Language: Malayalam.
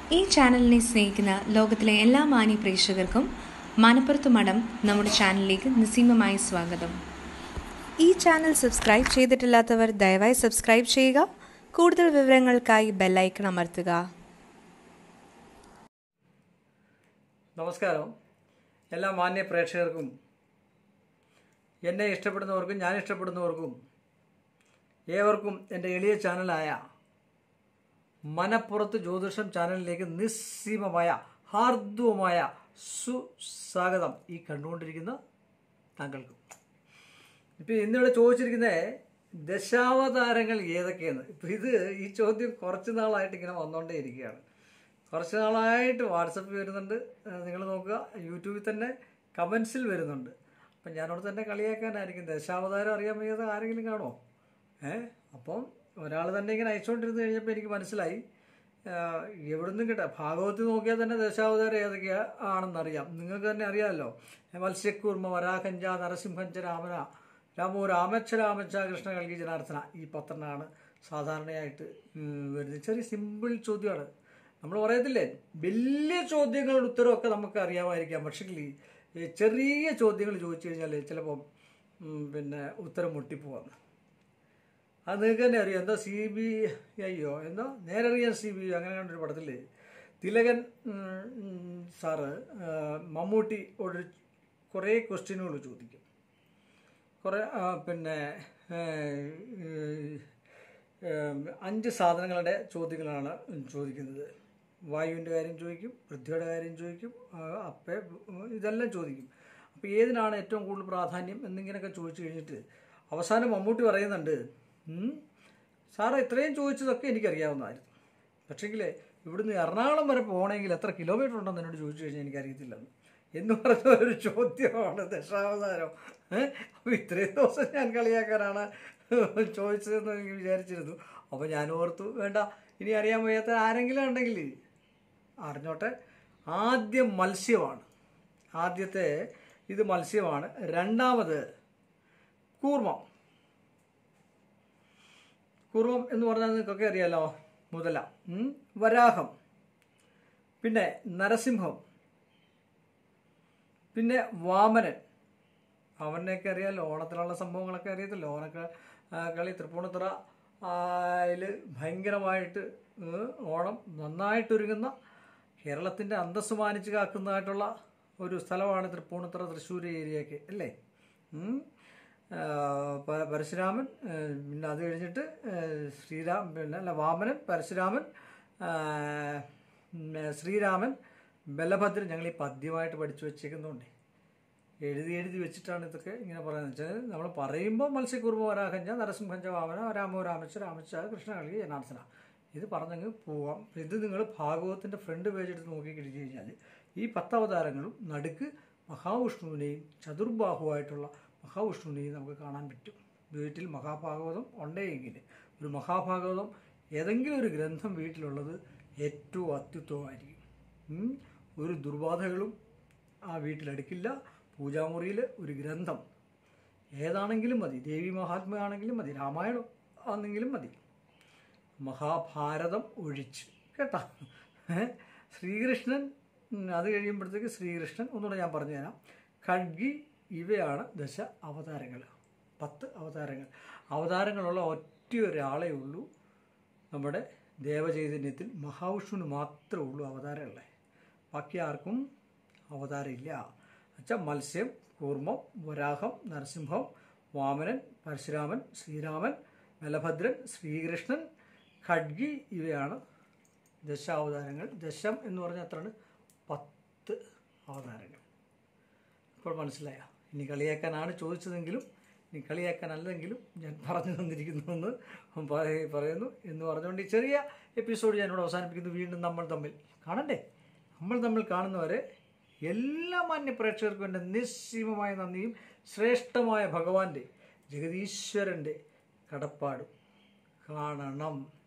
ഈ ചാനലിനെ സ്നേഹിക്കുന്ന ലോകത്തിലെ എല്ലാ മാന്യ പ്രേക്ഷകർക്കും മനപ്പുറത്ത് മഠം നമ്മുടെ ചാനലിലേക്ക് നിസ്സീമമായി സ്വാഗതം ഈ ചാനൽ സബ്സ്ക്രൈബ് ചെയ്തിട്ടില്ലാത്തവർ ദയവായി സബ്സ്ക്രൈബ് ചെയ്യുക കൂടുതൽ വിവരങ്ങൾക്കായി ബെല്ലൈക്കൺ അമർത്തുക നമസ്കാരം എല്ലാ മാന്യ പ്രേക്ഷകർക്കും എന്നെ ഇഷ്ടപ്പെടുന്നവർക്കും ഞാൻ ഇഷ്ടപ്പെടുന്നവർക്കും ഏവർക്കും എൻ്റെ എളിയ ചാനലായ മനപ്പുറത്ത് ജ്യോതിഷം ചാനലിലേക്ക് നിസ്സീമമായ ഹാർദവുമായ സുസ്വാഗതം ഈ കണ്ടുകൊണ്ടിരിക്കുന്ന താങ്കൾക്കും ഇപ്പം ഇന്നിവിടെ ചോദിച്ചിരിക്കുന്നത് ദശാവതാരങ്ങൾ ഏതൊക്കെയാണ് ഇപ്പം ഇത് ഈ ചോദ്യം കുറച്ച് നാളായിട്ട് ഇങ്ങനെ വന്നുകൊണ്ടേ ഇരിക്കുകയാണ് കുറച്ച് നാളായിട്ട് വാട്സപ്പിൽ വരുന്നുണ്ട് നിങ്ങൾ നോക്കുക യൂട്യൂബിൽ തന്നെ കമൻസിൽ വരുന്നുണ്ട് അപ്പം ഞാനവിടെ തന്നെ കളിയാക്കാനായിരിക്കും ദശാവതാരം അറിയാൻ വയ്യാതെ ആരെങ്കിലും കാണോ ഏ അപ്പം ഒരാൾ തന്നെ ഇങ്ങനെ അയച്ചുകൊണ്ടിരുന്ന് കഴിഞ്ഞപ്പോൾ എനിക്ക് മനസ്സിലായി എവിടെ നിന്നും കിട്ടാം ഭാഗവത്തിൽ നോക്കിയാൽ തന്നെ ദശാവതാരം ഏതൊക്കെയാ ആണെന്നറിയാം നിങ്ങൾക്ക് തന്നെ അറിയാമല്ലോ മത്സ്യക്കൂർമ്മ വരാഹഞ്ച നരസിംഹഞ്ച രാമന രാമോ രാമച്ച രാമച്ച കൃഷ്ണ കൽകി ജനാർദ്ദന ഈ പത്തെണ്ണമാണ് സാധാരണയായിട്ട് ഉം, വരുന്നത് ചെറിയ സിമ്പിൾ ചോദ്യമാണ് നമ്മൾ പറയത്തില്ലേ വലിയ ചോദ്യങ്ങളുടെ ഉത്തരവൊക്കെ നമുക്ക് അറിയാമായിരിക്കാം പക്ഷേ ഈ ചെറിയ ചോദ്യങ്ങൾ ചോദിച്ചു കഴിഞ്ഞാൽ ചിലപ്പം ഉം, പിന്നെ ഉത്തരം മുട്ടിപ്പോവാം അത് നിങ്ങൾക്ക് തന്നെ അറിയാം എന്താ സി ബി ഐയോ എന്താ നേരറിയാൻ സി ബി അങ്ങനെ കണ്ടൊരു പടത്തിൽ തിലകൻ ഉം, ഉം, സാറ് ആ, മമ്മൂട്ടിയോട് കുറേ ക്വസ്റ്റ്യനുകൾ ചോദിക്കും കുറേ ആ, പിന്നെ ഏ, ഏ, അഞ്ച് സാധനങ്ങളുടെ ചോദ്യങ്ങളാണ് ചോദിക്കുന്നത് വായുവിൻ്റെ കാര്യം ചോദിക്കും പൃഥ്വിയുടെ കാര്യം ചോദിക്കും ആ, അപ്പേ ഇതെല്ലാം ചോദിക്കും അപ്പോൾ ഏതിനാണ് ഏറ്റവും കൂടുതൽ പ്രാധാന്യം എന്നിങ്ങനെയൊക്കെ ചോദിച്ചു കഴിഞ്ഞിട്ട് അവസാനം മമ്മൂട്ടി പറയുന്നുണ്ട് "ഉം, സാറ് ഇത്രയും ചോദിച്ചതൊക്കെ എനിക്കറിയാവുന്നതായിരുന്നു പക്ഷേങ്കിൽ ഇവിടുന്ന് എറണാകുളം വരെ പോകണമെങ്കിൽ എത്ര കിലോമീറ്റർ ഉണ്ടെന്ന് എന്നോട് ചോദിച്ചു കഴിഞ്ഞാൽ എനിക്കറിയത്തില്ലെന്ന് എന്ന് പറഞ്ഞ ഒരു ചോദ്യമാണ് ദശാവതാരം ഏഹ് അപ്പോൾ ഇത്രയും ദിവസം ഞാൻ കളിയാക്കാനാണ് ചോദിച്ചതെന്ന് എനിക്ക് വിചാരിച്ചിരുന്നു അപ്പോൾ ഞാൻ ഓർത്തു വേണ്ട ഇനി അറിയാൻ വയ്യാത്ത ആരെങ്കിലും ഉണ്ടെങ്കിൽ അറിഞ്ഞോട്ടെ ആദ്യം മത്സ്യമാണ് ആദ്യത്തെ ഇത് മത്സ്യമാണ് രണ്ടാമത് കൂർമ്മം കൂർമ്മം എന്ന് പറഞ്ഞാൽ നിങ്ങൾക്കൊക്കെ അറിയാലോ മുതല ഉം. വരാഹം പിന്നെ നരസിംഹം പിന്നെ വാമനൻ അവനെയൊക്കെ അറിയാമല്ലോ ഓണത്തിനുള്ള സംഭവങ്ങളൊക്കെ അറിയത്തില്ലോ ഓണക്ക ആ, കളി തൃപ്പൂണിത്തുറ അതിൽ ഭയങ്കരമായിട്ട് ഏ, ഓണം നന്നായിട്ടൊരുങ്ങുന്ന കേരളത്തിൻ്റെ അന്തസ്സ് മാനിച്ച് കാക്കുന്നതായിട്ടുള്ള ഒരു സ്ഥലമാണ് തൃപ്പൂണിത്തുറ തൃശ്ശൂർ ഏരിയയൊക്കെ അല്ലേ ഉം. ആ, പ- പരശുരാമൻ ഏ, പിന്നെ അത് കഴിഞ്ഞിട്ട് ഏ, ശ്രീരാം പിന്നെ അല്ല വാമനൻ പരശുരാമൻ ആ, പിന്നെ ശ്രീരാമൻ ബലഭദ്രൻ ഞങ്ങൾ ഈ പദ്യമായിട്ട് പഠിച്ചു വെച്ചേക്കുന്നുണ്ടേ എഴുതി എഴുതി വെച്ചിട്ടാണ് ഇതൊക്കെ ഇങ്ങനെ പറയുന്നത് വെച്ചാൽ നമ്മൾ പറയുമ്പോൾ മത്സ്യക്കുറുമ വരാഹഞ്ച നരസിംഹഞ്ച വാമന രാമോ രാമച്ച രാമച്ച കൃഷ്ണ കളി ജനാർദ്ദന ഇത് പറഞ്ഞങ്ങ് പോവാം ഇത് നിങ്ങൾ ഭാഗവത്തിൻ്റെ ഫ്രണ്ട് പേജ് എടുത്ത് നോക്കി കഴിഞ്ഞ് കഴിഞ്ഞാൽ ഈ പത്തവതാരങ്ങളും നടുക്ക് മഹാവിഷ്ണുവിനെയും ചതുർബാഹുവായിട്ടുള്ള മഹാവിഷ്ണുവിനെയും നമുക്ക് കാണാൻ പറ്റും വീട്ടിൽ മഹാഭാഗവതം ഉണ്ടെങ്കിൽ ഒരു മഹാഭാഗവതം ഏതെങ്കിലും ഒരു ഗ്രന്ഥം വീട്ടിലുള്ളത് ഏറ്റവും അത്യുത്തമമായിരിക്കും ഉം. ഒരു ദുർബാധകളും ആ വീട്ടിലെടുക്കില്ല പൂജാമുറിയിൽ ഒരു ഗ്രന്ഥം ഏതാണെങ്കിലും മതി ദേവി മഹാത്മ ആണെങ്കിലും മതി രാമായണം ആണെങ്കിലും മതി മഹാഭാരതം ഒഴിച്ച് കേട്ടാ ഏ? ശ്രീകൃഷ്ണൻ ഉം, അത് കഴിയുമ്പോഴത്തേക്ക് ശ്രീകൃഷ്ണൻ ഒന്നുകൂടെ ഞാൻ പറഞ്ഞുതരാം ഖഡ്ഗി ഇവയാണ് ദശ അവതാരങ്ങൾ പത്ത് അവതാരങ്ങൾ അവതാരങ്ങളുള്ള ഒറ്റ ഒരാളേ ഉള്ളൂ നമ്മുടെ ദേവചൈതന്യത്തിൽ മഹാവിഷ്ണുവിന് മാത്രമേ ഉള്ളൂ അവതാരമുള്ളത് ബാക്കി ആർക്കും അവതാരമില്ല എന്നുവെച്ചാൽ മത്സ്യം കൂർമ്മം വരാഹം നരസിംഹം വാമനൻ പരശുരാമൻ ശ്രീരാമൻ ബലഭദ്രൻ ശ്രീകൃഷ്ണൻ ഖഡ്ഗി ഇവയാണ് ദശാവതാരങ്ങൾ ദശം എന്ന് പറഞ്ഞാൽ എത്രയാണ് പത്ത് അവതാരങ്ങൾ ഇപ്പോൾ മനസ്സിലായ ഇനി കളിയാക്കാനാണ് ചോദിച്ചതെങ്കിലും ഇനി കളിയാക്കാനല്ലെങ്കിലും ഞാൻ പറഞ്ഞു തന്നിരിക്കുന്നുവെന്ന് പറയ- പറയുന്നു എന്ന് പറഞ്ഞുകൊണ്ട് ഈ ചെറിയ എപ്പിസോഡ് ഞാനിവിടെ അവസാനിപ്പിക്കുന്നു വീണ്ടും നമ്മൾ തമ്മിൽ കാണണ്ടേ നമ്മൾ തമ്മിൽ കാണുന്നവരെ എല്ലാ മാന്യ പ്രേക്ഷകർക്കും എൻ്റെ നിസ്സീമമായ നന്ദിയും ശ്രേഷ്ഠമായ ഭഗവാന്റെ ജഗതീശ്വരൻ്റെ കടപ്പാടും കാണണം